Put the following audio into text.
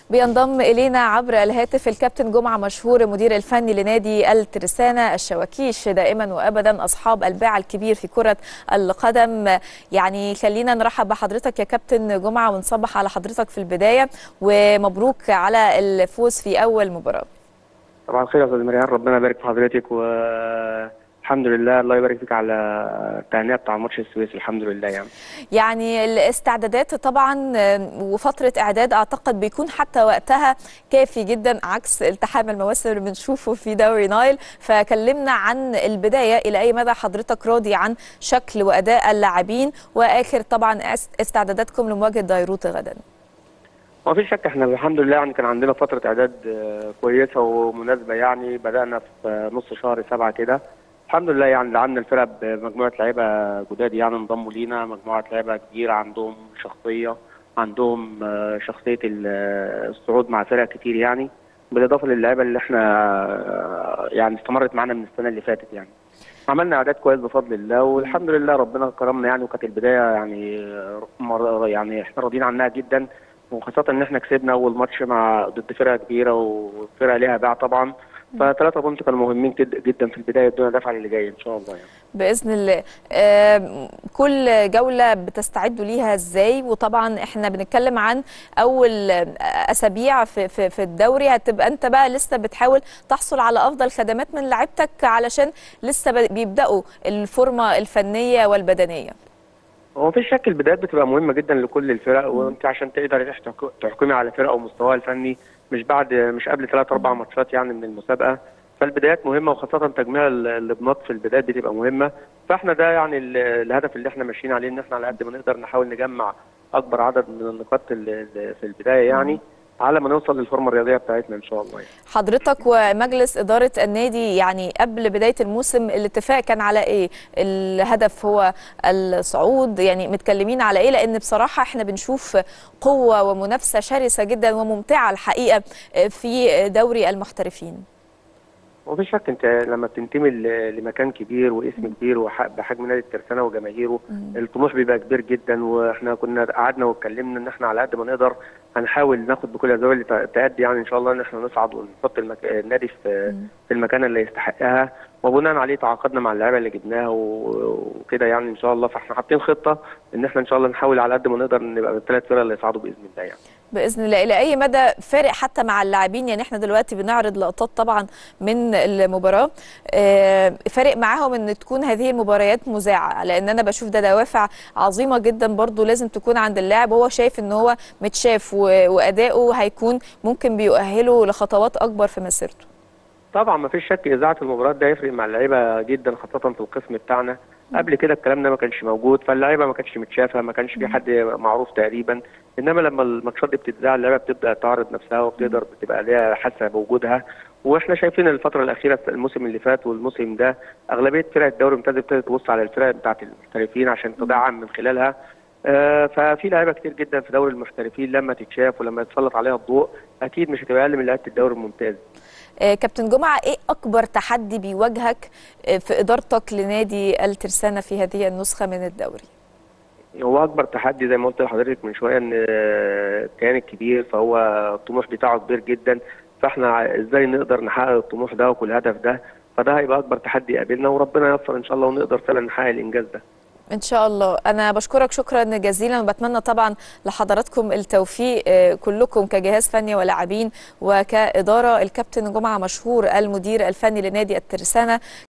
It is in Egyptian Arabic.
بينضم إلينا عبر الهاتف الكابتن جمعة مشهور مدير الفني لنادي الترسانة الشواكيش دائما وأبدا أصحاب الباع الكبير في كرة القدم يعني خلينا نرحب بحضرتك يا كابتن جمعة ونصبح على حضرتك في البداية ومبروك على الفوز في أول مباراة طبعا خير يا استاذ مريان ربنا يبارك في حضرتك والحمد لله الله يبارك فيك على التهنئه بتاع ماتش السويس الحمد لله يعني يعني الاستعدادات طبعا وفترة إعداد أعتقد بيكون حتى وقتها كافي جدا عكس التحام المواسم اللي بنشوفه في دوري نايل فكلمنا عن البداية إلى أي مدى حضرتك راضي عن شكل وأداء اللاعبين وآخر طبعا استعداداتكم لمواجهة دايروت غدا ما فيش شك احنا الحمد لله يعني كان عندنا فترة اعداد كويسة ومناسبة يعني بدأنا في نص شهر سبعة كده الحمد لله يعني لعبنا الفرقة بمجموعة لعيبة جداد يعني انضموا لينا مجموعة لعيبة كبيرة عندهم شخصية عندهم شخصية الصعود مع فرق كتير يعني بالإضافة للعيبة اللي احنا يعني استمرت معانا من السنة اللي فاتت يعني عملنا اعداد كويس بفضل الله والحمد لله ربنا كرمنا يعني وكانت البدايه يعني يعني احنا راضيين عنها جدا وخاصة إن إحنا كسبنا أول ماتش مع ضد فرقة كبيرة وفرقة ليها باع طبعا فثلاثة بونت كانوا مهمين جدا في البداية دون دفع اللي جاي إن شاء الله يعني. بإذن الله آه كل جولة بتستعدوا ليها إزاي وطبعا إحنا بنتكلم عن أول أسابيع في, في, في الدوري هتبقى أنت بقى لسه بتحاول تحصل على أفضل خدمات من لعيبتك علشان لسه بيبدأوا الفورمة الفنية والبدنية. هو مفيش شك البدايات بتبقى مهمه جدا لكل الفرق وانت عشان تقدر تحكمي على فرقه ومستواها الفني مش بعد مش قبل ثلاث اربع ماتشات يعني من المسابقه فالبدايات مهمه وخاصه تجميع الابناط في البدايات بتبقى مهمه فاحنا ده يعني الهدف اللي احنا ماشيين عليه ان احنا على قد ما نقدر نحاول نجمع اكبر عدد من النقاط في البدايه يعني على ما نوصل للفورمه الرياضيه بتاعتنا ان شاء الله يعني. حضرتك ومجلس اداره النادي يعني قبل بدايه الموسم الاتفاق كان على ايه؟ الهدف هو الصعود يعني متكلمين على ايه؟ لان بصراحه احنا بنشوف قوه ومنافسه شرسه جدا وممتعه الحقيقه في دوري المحترفين. ومفيش شك انت لما بتنتمي لمكان كبير واسم كبير بحجم نادي الترسانه وجماهيره الطموح بيبقى كبير جدا واحنا كنا قعدنا واتكلمنا ان احنا على قد ما نقدر هنحاول ناخد بكل الزوايا اللي تأدي يعني ان شاء الله ان احنا نصعد ونحط المك... النادي في في المكان اللي يستحقها وبناء عليه تعاقدنا مع اللعيبه اللي جبناها وكده يعني ان شاء الله فاحنا حاطين خطه ان احنا ان شاء الله نحاول على قد ما نقدر نبقى من الثلاث فرق اللي يصعدوا باذن الله يعني. باذن الله الى اي مدى فارق حتى مع اللاعبين يعني احنا دلوقتي بنعرض لقطات طبعا من المباراه فارق معاهم ان تكون هذه المباريات مذاعه لان انا بشوف ده دوافع عظيمه جدا برضو لازم تكون عند اللاعب وهو شايف ان هو متشاف واداؤه هيكون ممكن بيؤهله لخطوات اكبر في مسيرته طبعا ما فيش شك اذاعه المباريات ده يفرق مع اللعيبه جدا خاصه في القسم بتاعنا قبل كده الكلام ده ما كانش موجود فاللعيبه ما كانتش متشافه ما كانش في حد معروف تقريبا انما لما الماتشات دي بتتذاع اللعيبه بتبدا تعرض نفسها وبتقدر بتبقى ليها حاسه بوجودها واحنا شايفين الفتره الاخيره الموسم اللي فات والموسم ده اغلبيه فرق الدوري الممتاز ابتدت تبص على الفرق بتاعت المحترفين عشان تدعم من خلالها آه ففي لعيبه كتير جدا في دوري المحترفين لما تتشاف ولما يتسلط عليها الضوء اكيد مش هتبقى اقل من لعيبه الدوري الممتاز آه كابتن جمعه ايه اكبر تحدي بيواجهك آه في ادارتك لنادي الترسانه في هذه النسخه من الدوري؟ هو اكبر تحدي زي ما قلت لحضرتك من شويه ان الكيان الكبير فهو الطموح بتاعه كبير جدا فاحنا ازاي نقدر نحقق الطموح ده والهدف ده فده هيبقى اكبر تحدي يقابلنا وربنا يوفق ان شاء الله ونقدر فعلا نحقق الانجاز ده ان شاء الله انا بشكرك شكرا جزيلا وبتمنى طبعا لحضراتكم التوفيق كلكم كجهاز فني ولاعبين وكاداره الكابتن جمعه مشهور المدير الفني لنادي الترسانه